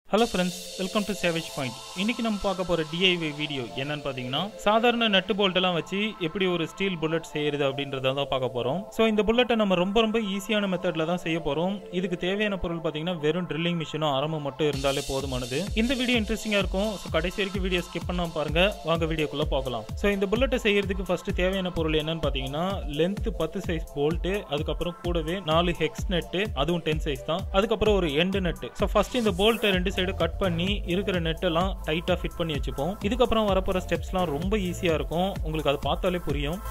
hello friends welcome to savage point இன்னைக்கு நம்ம பார்க்க போற டிஐவி வீடியோ என்னன்னு பார்த்தீங்கன்னா சாதாரண நட்டு போல்ட் எல்லாம் வச்சு எப்படி ஒரு ஸ்டீல் புல்லட் செய்யறது அப்படின்றத தான் பார்க்க போறோம் ஸோ இந்த புல்லட்டை நம்ம ரொம்ப ரொம்ப ஈஸியான மெத்தட்ல தான் செய்ய போறோம் இதுக்கு தேவையான பொருள் பார்த்தீங்கன்னா வெறும் ட்ரில்லிங் மிஷினும் ஆரம்பம் மட்டும் இருந்தாலே போதுமானது இந்த வீடியோ இன்ட்ரெஸ்டிங்கா இருக்கும் ஸோ கடைசி வரைக்கும் வீடியோ ஸ்கிப் பண்ணாம பாருங்க வாங்க வீடியோக்குள்ள பார்க்கலாம் ஸோ இந்த புல்லட்டை செய்யறதுக்கு ஃபர்ஸ்ட் தேவையான பொருள் என்னன்னு பார்த்தீங்கன்னா லென்த் பத்து சைஸ் போல்ட்டு அதுக்கப்புறம் கூடவே நாலு ஹெக்ஸ் நெட்டு அதுவும் டென் சைஸ் தான் அதுக்கப்புறம் ஒரு எண்டு நெட்டு ஸோ ஃபர்ஸ்ட் இந்த போல்ட்டை ரெண்டு சைடு கட் பண்ணி இருக்கிற நெட்டெல்லாம் டைட்டாக ஃபிட் பண்ணி வச்சுப்போம் இதுக்கப்புறம் வரப்போகிற ஸ்டெப்ஸ்லாம் ரொம்ப ஈஸியாக இருக்கும் உங்களுக்கு அதை பார்த்தாலே புரியும்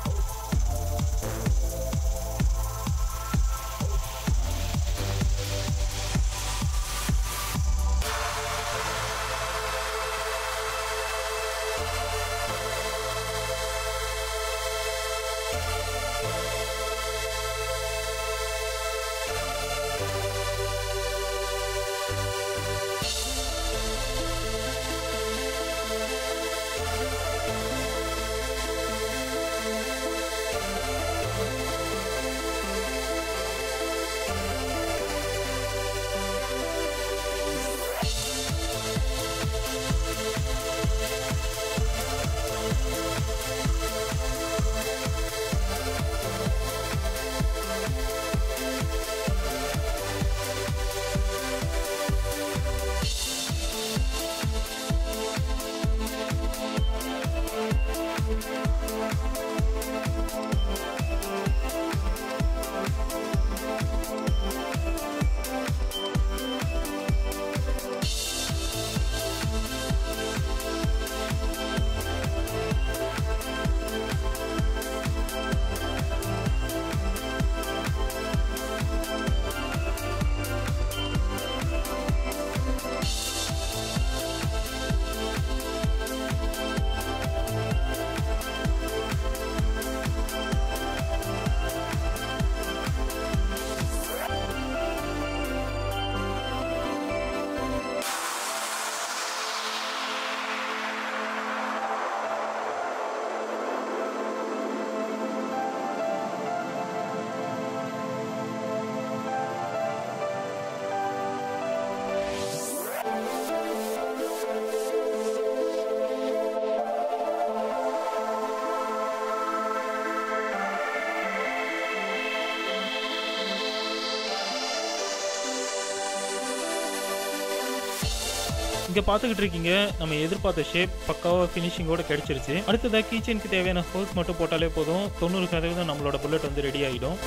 இங்கே பார்த்துக்கிட்டு இருக்கீங்க நம்ம எதிர்பார்த்த ஷேப் பக்காவாக ஃபினிஷிங்கோட கிடைச்சிருச்சு அடுத்ததாக கீச்சனுக்கு தேவையான ஹோல்ஸ் மட்டும் போட்டாலே போதும் தொண்ணூறு சதவீதம் நம்மளோட புல்லட் வந்து ரெடி ஆகிடும்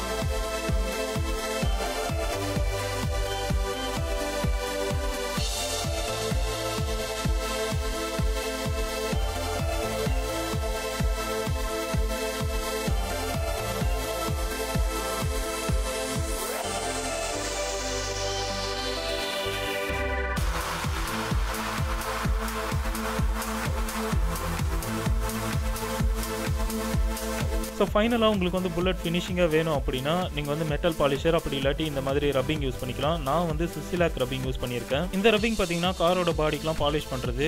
ஸோ ஃபைனலாக உங்களுக்கு வந்து புல்லட் ஃபினிஷிங்காக வேணும் அப்படின்னா நீங்கள் வந்து மெட்டல் பாலிஷர் அப்படி இல்லாட்டி இந்த மாதிரி ரப்பிங் யூஸ் பண்ணிக்கலாம் நான் வந்து சிசிலாக் ரப்பிங் யூஸ் பண்ணியிருக்கேன் இந்த ரப்பிங் பார்த்தீங்கன்னா காரோட பாடிக்கெலாம் பாலிஷ் பண்ணுறது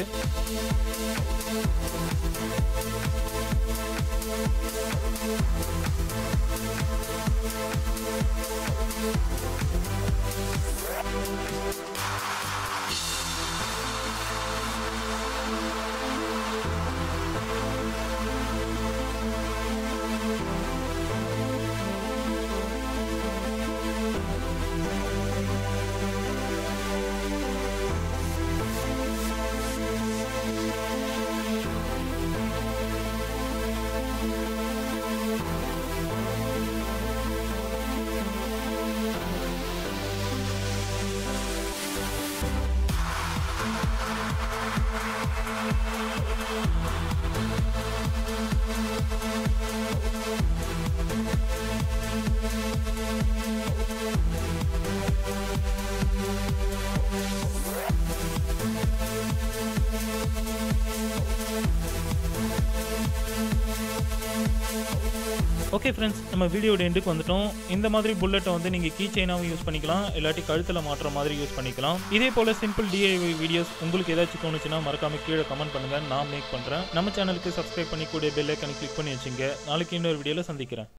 ஓகே ஃப்ரெண்ட்ஸ் நம்ம வீடியோட எண்டுக்கு வந்துட்டோம் இந்த மாதிரி புல்லட்டை வந்து நீங்கள் கீ செயினாகவும் யூஸ் பண்ணிக்கலாம் இல்லாட்டி கழுத்தில் மாட்டுற மாதிரி யூஸ் பண்ணிக்கலாம் இதே போல் சிம்பிள் டிஐஒய் வீடியோஸ் உங்களுக்கு ஏதாச்சும் தோணுச்சுன்னா மறக்காம கீழே கமெண்ட் பண்ணுங்கள் நான் மேக் பண்ணுறேன் நம்ம சேனலுக்கு சப்ஸ்கிரைப் பண்ணி கூட பெல் ஐக்கனை கிளிக் பண்ணி வச்சுங்க நாளைக்கு இன்னொரு வீடியோவில் சந்திக்கிறேன்